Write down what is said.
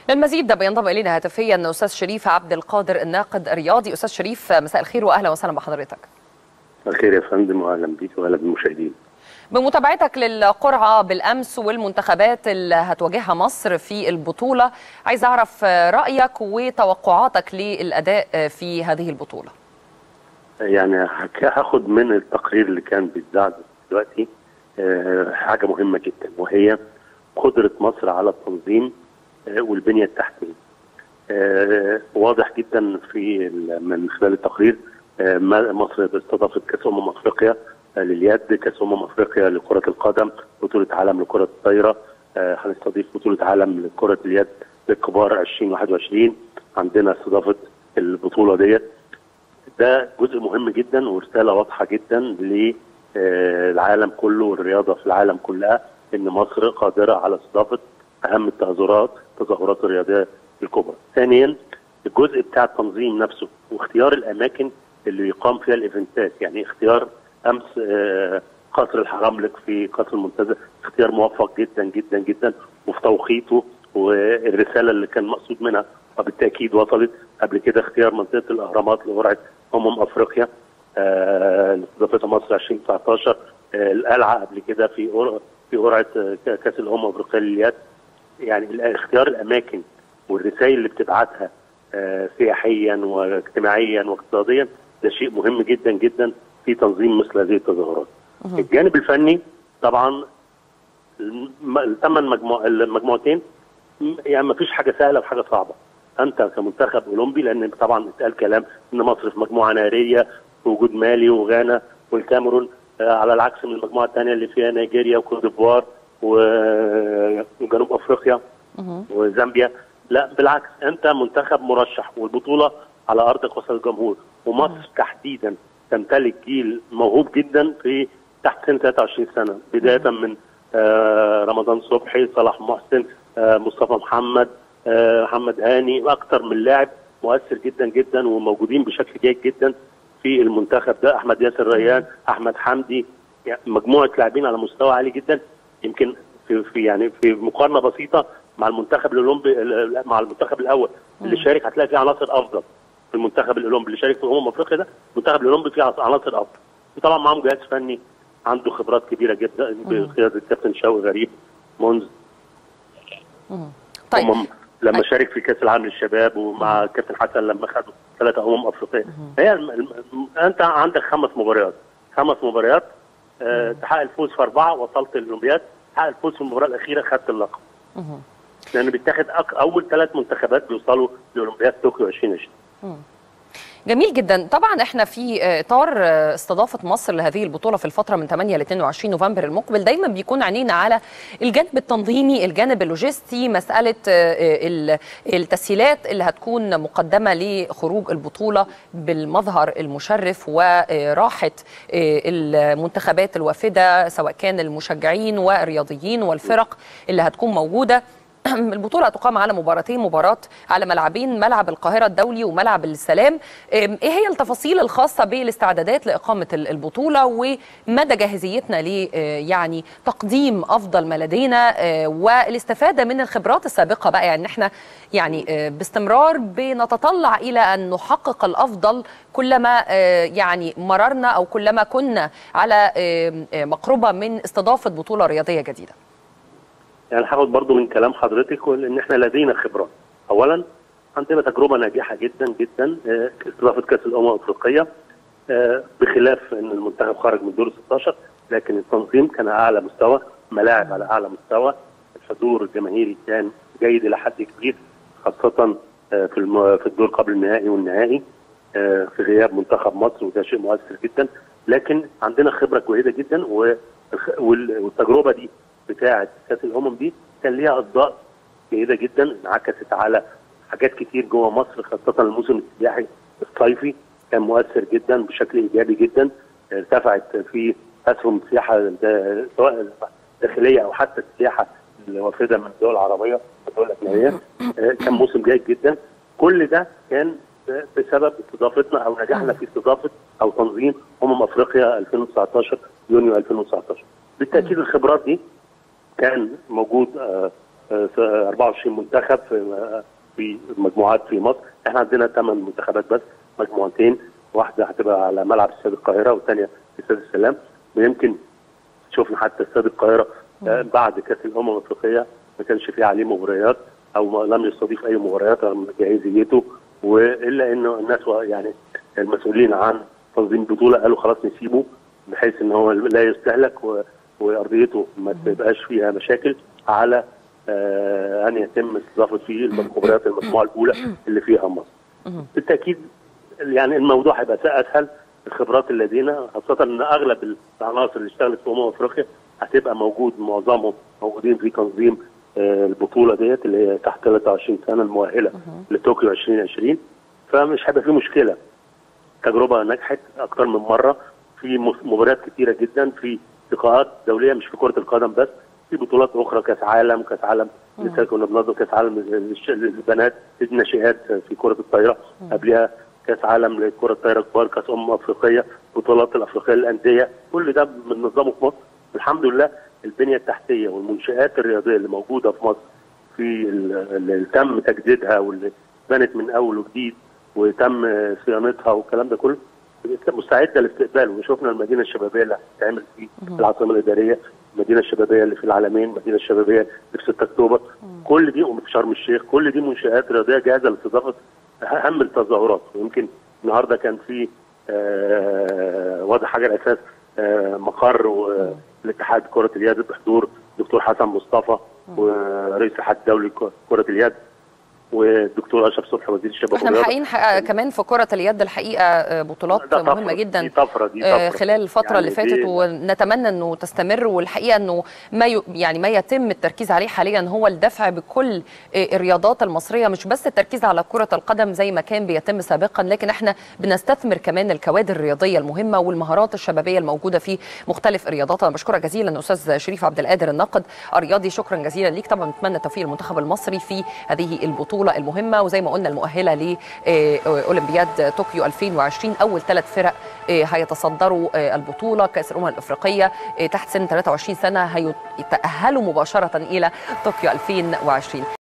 للمزيد بينضم الينا هاتفيا استاذ شريف عبد القادر الناقد الرياضي استاذ شريف مساء الخير واهلا وسهلا بحضرتك الخير يا فندم واهلا بيك واهلا بالمشاهدين بمتابعتك للقرعه بالامس والمنتخبات اللي هتواجهها مصر في البطوله عايز اعرف رايك وتوقعاتك للاداء في هذه البطوله يعني هاخد من التقرير اللي كان بيتذاع دلوقتي حاجه مهمه جدا وهي قدره مصر على التنظيم والبنيه التحتيه. واضح جدا في من خلال التقرير مصر استضافت كاس امم افريقيا لليد، كاس امم افريقيا لكره القدم، بطوله عالم لكره الطايره، هنستضيف بطوله عالم لكره اليد للكبار 2021 عندنا استضافه البطوله ديت ده جزء مهم جدا ورساله واضحه جدا للعالم كله والرياضه في العالم كلها ان مصر قادره على استضافه اهم التظاهرات التظاهرات الرياضيه الكبرى. ثانيا الجزء بتاع التنظيم نفسه واختيار الاماكن اللي يقام فيها الايفنتات يعني اختيار امس قصر الحرملك في قصر المنتزه اختيار موفق جدا جدا جدا وفي توقيته والرساله اللي كان مقصود منها وبالتاكيد وصلت قبل كده اختيار منطقه الاهرامات لقرعه امم افريقيا اللي استضافتها مصر 2019 القلعه قبل كده في في قرعه كاس الامم الافريقيه لليد يعني اختيار الاماكن والرسائل اللي بتبعتها سياحيا واجتماعيا واقتصاديا ده شيء مهم جدا جدا في تنظيم مثل هذه التظاهرات. الجانب الفني طبعا الثمان مجموع المجموعتين يعني ما فيش حاجه سهله وحاجه صعبه. انت كمنتخب اولمبي لان طبعا اتقال كلام ان مصر في مجموعه ناريه في وجود مالي وغانا والكاميرون على العكس من المجموعه الثانيه اللي فيها نيجيريا وكوت ديفوار وجنوب افريقيا وزامبيا لا بالعكس انت منتخب مرشح والبطوله على ارض قصر الجمهور ومصر تحديدا تمتلك جيل موهوب جدا في تحت سن 23 سنه بدايه من رمضان صبحي صلاح محسن مصطفى محمد محمد هاني اكثر من لاعب مؤثر جدا جدا وموجودين بشكل جيد جدا في المنتخب ده احمد ياسر ريان احمد حمدي يعني مجموعه لاعبين على مستوى عالي جدا يمكن في, في يعني في مقارنه بسيطه مع المنتخب الاولمبي مع المنتخب الاول اللي شارك هتلاقي فيه عناصر افضل في المنتخب الاولمبي اللي شارك في امم افريقيا ده المنتخب الاولمبي فيه عناصر افضل وطبعا معاهم جهاز فني عنده خبرات كبيره جدا بقياده الكابتن شوقي غريب منذ طيب لما شارك في كاس العالم للشباب ومع الكابتن حسن لما خدوا ثلاثة امم افريقيه هي الم... انت عندك خمس مباريات خمس مباريات أه تحقق الفوز في اربعه وصلت للاولمبياد تحقق الفوز في المباراه الاخيره خدت اللقب لان بيتاخد أك... اول ثلاث منتخبات بيوصلوا لاولمبياد طوكيو 2020 جميل جدا طبعا احنا في اطار استضافه مصر لهذه البطوله في الفتره من 8 ل 22 نوفمبر المقبل دايما بيكون عينينا على الجانب التنظيمي الجانب اللوجستي مساله التسهيلات اللي هتكون مقدمه لخروج البطوله بالمظهر المشرف وراحه المنتخبات الوافده سواء كان المشجعين والرياضيين والفرق اللي هتكون موجوده البطوله هتقام على مباراتين مباراه على ملعبين ملعب القاهره الدولي وملعب السلام ايه هي التفاصيل الخاصه بالاستعدادات لاقامه البطوله ومدى جاهزيتنا ل يعني تقديم افضل ما لدينا والاستفاده من الخبرات السابقه بقى يعني احنا يعني باستمرار بنتطلع الى ان نحقق الافضل كلما يعني مررنا او كلما كنا على مقربه من استضافه بطوله رياضيه جديده يعني هاخد برضو من كلام حضرتك ان احنا لدينا خبرات اولا عندنا تجربه ناجحه جدا جدا استضافه كاس الامم الافريقيه بخلاف ان المنتخب خرج من دور 16 لكن التنظيم كان اعلى مستوى ملاعب على اعلى مستوى الحضور الجماهيري كان جيد الى حد كبير خاصه في في الدور قبل النهائي والنهائي في غياب منتخب مصر وده شيء مؤثر جدا لكن عندنا خبره جيده جدا والتجربه دي بتاعه كاس الامم دي كان ليها اصداء جيده جدا انعكست على حاجات كتير جوه مصر خاصه الموسم السياحي الصيفي كان مؤثر جدا بشكل ايجابي جدا ارتفعت في اسهم السياحه سواء داخليه او حتى السياحه الوافده من الدول العربيه والدول الاجنبيه كان موسم جيد جدا كل ده كان بسبب استضافتنا او نجاحنا في استضافه او تنظيم امم افريقيا 2019 يونيو 2019 بالتاكيد الخبرات دي كان موجود آه، 24 منتخب في في مجموعات في مصر احنا عندنا ثمان منتخبات بس مجموعتين واحده هتبقى على ملعب استاد القاهره والثانيه في استاد السلام ويمكن شفنا حتى استاد القاهره آه، بعد كاس الامم الافريقيه ما كانش فيه عليه مباريات او ما لم يستضيف اي مباريات رغم جاهزيته والا انه الناس و- يعني المسؤولين عن تنظيم البطوله قالوا خلاص نسيبه بحيث ان هو لا يستهلك و- وارضيته ما تبقاش فيها مشاكل على آه ان يتم استضافه فيه المباريات المجموعه الاولى اللي فيها مصر. بالتاكيد يعني الموضوع هيبقى اسهل الخبرات اللي لدينا خاصه ان اغلب العناصر اللي اشتغلت في امم افريقيا هتبقى موجود معظمهم موجودين في تنظيم آه، البطوله ديت اللي هي تحت 23 سنه المؤهله لطوكيو 2020 فمش هيبقى في مشكله تجربه نجحت اكثر من مره في مس- مباريات كثيره جدا في لقاءات دوليه مش في كره القدم بس في بطولات اخرى كاس عالم كاس عالم لسه كنا بننظم كاس عالم للش- للبنات الناشئات في كره الطايره قبلها كاس عالم لكره الطايره كبار كاس امم افريقيه بطولات الافريقيه للانديه كل ده بننظمه في مصر الحمد لله البنيه التحتيه والمنشات الرياضيه اللي موجوده في مصر في ال- اللي تم تجديدها واللي بنت من اول وجديد وتم صيانتها والكلام ده كله مستعده لاستقباله وشفنا المدينه الشبابيه اللي هتتعمل في العاصمه الاداريه المدينه الشبابيه اللي في العالمين المدينه الشبابيه اللي في 6 اكتوبر كل دي وفي شرم الشيخ كل دي منشات رياضيه جاهزه لاستضافه اهم التظاهرات ويمكن النهارده كان في آه، وضع حجر اساس آه، مقر والاتحاد كره اليد بحضور دكتور حسن مصطفى ورئيس الاتحاد الدولي كره اليد والدكتور اشرف صبحي وزير الشباب احنا والرياضة. محققين حق- كمان في كرة اليد الحقيقة آه، بطولات ده طفرة، مهمة جدا دي طفره دي آه، طفره خلال الفترة يعني اللي فاتت دي- ونتمنى انه تستمر والحقيقة انه ما ي... يعني ما يتم التركيز عليه حاليا هو الدفع بكل آه، الرياضات المصرية مش بس التركيز على كرة القدم زي ما كان بيتم سابقا لكن احنا بنستثمر كمان الكوادر الرياضية المهمة والمهارات الشبابية الموجودة في مختلف الرياضات انا بشكرك جزيلا استاذ شريف عبد القادر الناقد الرياضي شكرا جزيلا ليك طبعا نتمنى التوفيق للمنتخب المصري في هذه البطولة المهمة وزي ما قلنا المؤهلة لأولمبياد طوكيو 2020 أول ثلاث فرق آه، هيتصدروا آه، البطولة كأس الأمم الأفريقية آه، تحت سن 23 سنة هيتأهلوا مباشرة إلى طوكيو 2020